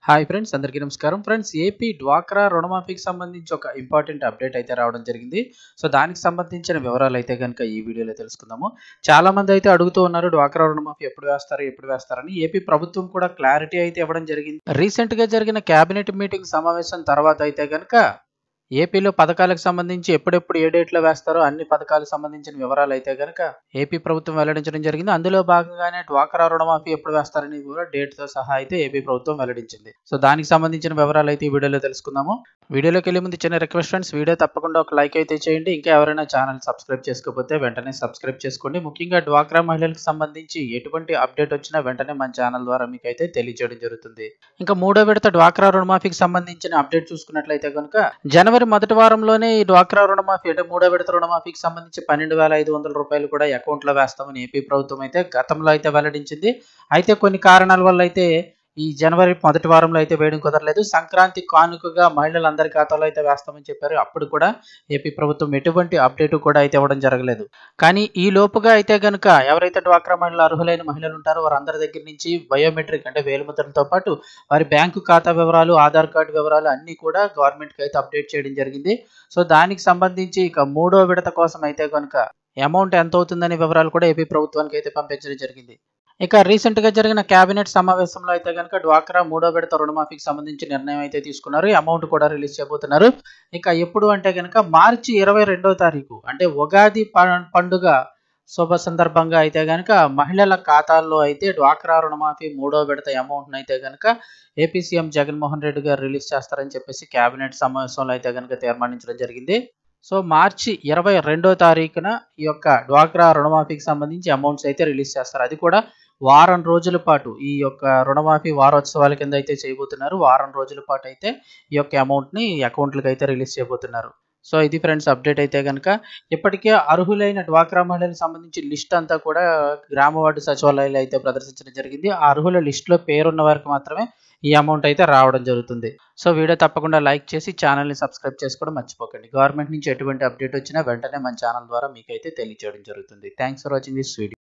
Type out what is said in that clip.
hi friends అందరికీ నమస్కారం friends AP డ్వాక్రా రుణమాఫీకి సంబంధించి ఒక ఇంపార్టెంట్ అప్డేట్ అయితే రావడం జరిగింది సో దానికి సంబంధించిన వివరాలు అయితే కనుక ఈ వీడియోలో తెలుసుకుందాము చాలా మంది అయితే అడుగుతూ ఉన్నారు డ్వాక్రా రుణమాఫీ ఎప్పుడు వేస్తారు ఎప్పుడు వేస్తారని ఏపీ ప్రభుత్వం కూడా క్లారిటీ అయితే ఇవ్వడం జరిగింది రీసెంట్ గా జరిగిన కేబినెట్ మీటింగ్ సమావేశం తర్వాత అయితే కనుక ఏపీలో పథకాలకు సంబంధించి ఎప్పుడెప్పుడు ఏ డేట్లో వేస్తారో అన్ని పథకాలకు సంబంధించిన వివరాలు అయితే కనుక ఏపీ ప్రభుత్వం వెల్లడించడం జరిగింది అందులో భాగంగానే డ్వాక్రా రుణమాఫీ ఎప్పుడు వేస్తారని కూడా డేట్ తో సహా అయితే ఏపీ ప్రభుత్వం వెల్లడించింది సో దానికి సంబంధించిన వివరాలు అయితే ఈ వీడియోలో తెలుసుకుందాము వీడియోలోకి వెళ్ళే ముందు చిన్న రిక్వెస్ట్ ఫ్రెండ్స్ వీడియో తప్పకుండా ఒక లైక్ అయితే చేయండి ఇంకా ఎవరైనా ఛానల్ సబ్స్క్రైబ్ చేసుకోకపోతే వెంటనే సబ్స్క్రైబ్ చేసుకోండి ముఖ్యంగా డ్వాక్రా మహిళలకు సంబంధించి ఎటువంటి అప్డేట్ వచ్చినా వెంటనే మన ఛానల్ ద్వారా మీకు అయితే తెలియజేయడం జరుగుతుంది ఇంకా మూడో విడత డ్వాక్రా రుణమాఫీకి సంబంధించిన అప్డేట్ చూసుకున్నట్లయితే కనుక జనవరి మొదటి వారంలోనే ఈ డ్వాక్రా రుణమాఫీ అంటే మూడో విడత రుణమాఫీకి సంబంధించి పన్నెండు వేల ఐదు వందల రూపాయలు కూడా అకౌంట్ లో వేస్తామని ఏపీ ప్రభుత్వం అయితే గతంలో అయితే వెల్లడించింది అయితే కొన్ని కారణాల వల్ల అయితే ఈ జనవరి మొదటి వారంలో అయితే వేయడం కుదరలేదు సంక్రాంతి కానుకగా మహిళలందరి ఖాతాలో అయితే వేస్తామని చెప్పారు అప్పుడు కూడా ఏపీ ప్రభుత్వం ఎటువంటి అప్డేట్ కూడా అయితే ఇవ్వడం జరగలేదు కానీ ఈ లోపుగా అయితే కనుక ఎవరైతే డ్వాక్రా మహిళలు అర్హులైన మహిళలు ఉంటారో వారందరి దగ్గర నుంచి బయోమెట్రిక్ అంటే వేలుముద్రలతో పాటు వారి బ్యాంకు ఖాతా వివరాలు ఆధార్ కార్డు వివరాలు అన్నీ కూడా గవర్నమెంట్కి అయితే అప్డేట్ చేయడం జరిగింది సో దానికి సంబంధించి ఇక మూడో విడత కోసం అయితే కనుక అమౌంట్ ఎంత అవుతుందనే వివరాలు కూడా ఏపీ ప్రభుత్వానికి అయితే పంపించడం జరిగింది ఇక రీసెంట్ గా జరిగిన కేబినెట్ సమావేశంలో అయితే కనుక డ్వాక్రా మూడో విడత రుణమాఫీకి సంబంధించి నిర్ణయం అయితే తీసుకున్నారు అమౌంట్ కూడా రిలీజ్ చేయబోతున్నారు ఇక ఎప్పుడు అంటే కనుక మార్చి ఇరవై రెండో తారీఖు అంటే ఉగాది పండుగ శుభ సందర్భంగా అయితే కనుక మహిళల ఖాతాల్లో అయితే డ్వాక్రా రుణమాఫీ మూడో విడత అమౌంట్ అయితే కనుక ఏపీ సీఎం జగన్మోహన్ రెడ్డి గారు రిలీజ్ చేస్తారని చెప్పేసి కేబినెట్ సమావేశంలో అయితే కనుక తీర్మానించడం జరిగింది సో మార్చి ఇరవై రెండో తారీఖున ఈ యొక్క డ్వాక్రా రుణమాఫీకి సంబంధించి అమౌంట్స్ అయితే రిలీజ్ చేస్తారు అది కూడా వారం రోజుల పాటు ఈ యొక్క రుణమాఫీ వారోత్సవాల కింద అయితే చేయబోతున్నారు వారం రోజుల పాటు అయితే ఈ యొక్క అమౌంట్ని అకౌంట్లకు అయితే రిలీజ్ చేయబోతున్నారు సో ఇది ఫ్రెండ్స్ అప్డేట్ అయితే కనుక ఇప్పటికే అర్హులైన డ్వాక్రా మహిళలకు సంబంధించి లిస్ట్ అంతా కూడా గ్రామ వార్డు సచివాలయాలు అయితే ప్రదర్శించడం జరిగింది ఆ అర్హుల లిస్టులో పేరున్న వారికి మాత్రమే ఈ అమౌంట్ అయితే రావడం జరుగుతుంది సో వీడియో తప్పకుండా లైక్ చేసి ఛానల్ని సబ్స్క్రైబ్ చేసుకోవడం మర్చిపోకండి గవర్నమెంట్ నుంచి ఎటువంటి అప్డేట్ వచ్చినా వెంటనే మన ఛానల్ ద్వారా మీకైతే తెలియజేయడం జరుగుతుంది thanks for watching this video